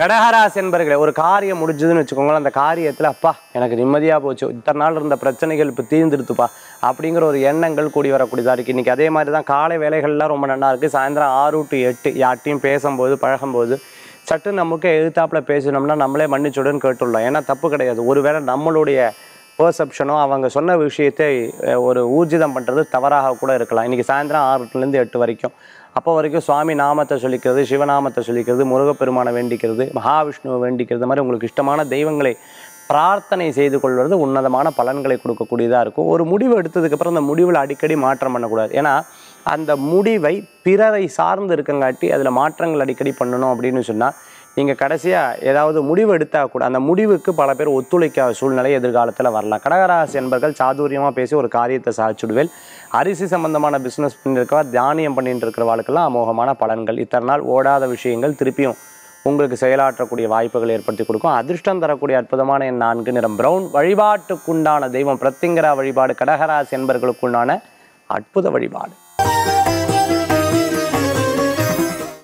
கடகராசி என்பர்களே ஒரு காரியம் முடிஞ்சதுன்னு வச்சுக்கோங்களேன் அந்த காரியத்தில் அப்பா எனக்கு நிம்மதியாக போச்சு இத்தனை நாள் இருந்த பிரச்சனைகள் இப்போ தீர்ந்துடுத்துப்பா அப்படிங்கிற ஒரு எண்ணங்கள் கூடி வரக்கூடியதாக இருக்குது இன்றைக்கி அதே மாதிரி தான் காலை வேலைகள்லாம் ரொம்ப நல்லா இருக்குது சாயந்தரம் ஆறு டு எட்டு யார்ட்டையும் பேசும்போது பழகும்போது சட்டு நமக்கு எதிர்த்தாப்புல பேசினோம்னா நம்மளே மன்னிச்சுடன் கேட்டுள்ளோம் ஏன்னா தப்பு கிடையாது ஒருவேளை நம்மளுடைய பெர்செப்ஷனோ அவங்க சொன்ன விஷயத்தை அஹ், ஒரு ஊர்ஜிதம் பண்ணுறது தவறாக கூட இருக்கலாம் இன்றைக்கி சாயந்தரம் ஆறுலேருந்து எட்டு வரைக்கும் அப்போ வரைக்கும் சுவாமி நாமத்தை சொல்லிக்கிறது சிவநாமத்தை சொல்லிக்கிறது முருகப்பெருமானை வேண்டிக்கிறது மகாவிஷ்ணுவை வேண்டிக்கிறது மாதிரி உங்களுக்கு இஷ்டமான தெய்வங்களை பிரார்த்தனை செய்து கொள்வது உன்னதமான பலன்களை கொடுக்கக்கூடியதாக இருக்கும் ஒரு முடிவு எடுத்ததுக்கப்புறம் அந்த முடிவில் அடிக்கடி மாற்றம் பண்ணக்கூடாது ஏன்னா அந்த முடிவை பிறரை சார்ந்து இருக்கங்காட்டி அதில் மாற்றங்கள் அடிக்கடி பண்ணணும் அப்படின்னு சொன்னால் நீங்கள் கடைசியாக ஏதாவது முடிவு எடுத்தால் கூட அந்த முடிவுக்கு பல பேர் ஒத்துழைக்காத சூழ்நிலை எதிர்காலத்தில் வரலாம் கடகராசி என்பர்கள் சாதுரியமாக பேசி ஒரு காரியத்தை சாதிச்சுடுவேன் அரிசி சம்பந்தமான பிஸ்னஸ் பண்ணியிருக்கவா தானியம் பண்ணிட்டு இருக்கிறவாளுக்கெல்லாம் அமோகமான பலன்கள் இத்தனை நாள் ஓடாத விஷயங்கள் திருப்பியும் உங்களுக்கு செயலாற்றக்கூடிய வாய்ப்புகள் ஏற்படுத்தி கொடுக்கும் அதிர்ஷ்டம் தரக்கூடிய அற்புதமான என் நான்கு நிறம் பிரவுன் வழிபாட்டுக்குண்டான தெய்வம் பிரத்திங்கரா வழிபாடு கடகராசி என்பர்களுக்குண்டான அற்புத வழிபாடு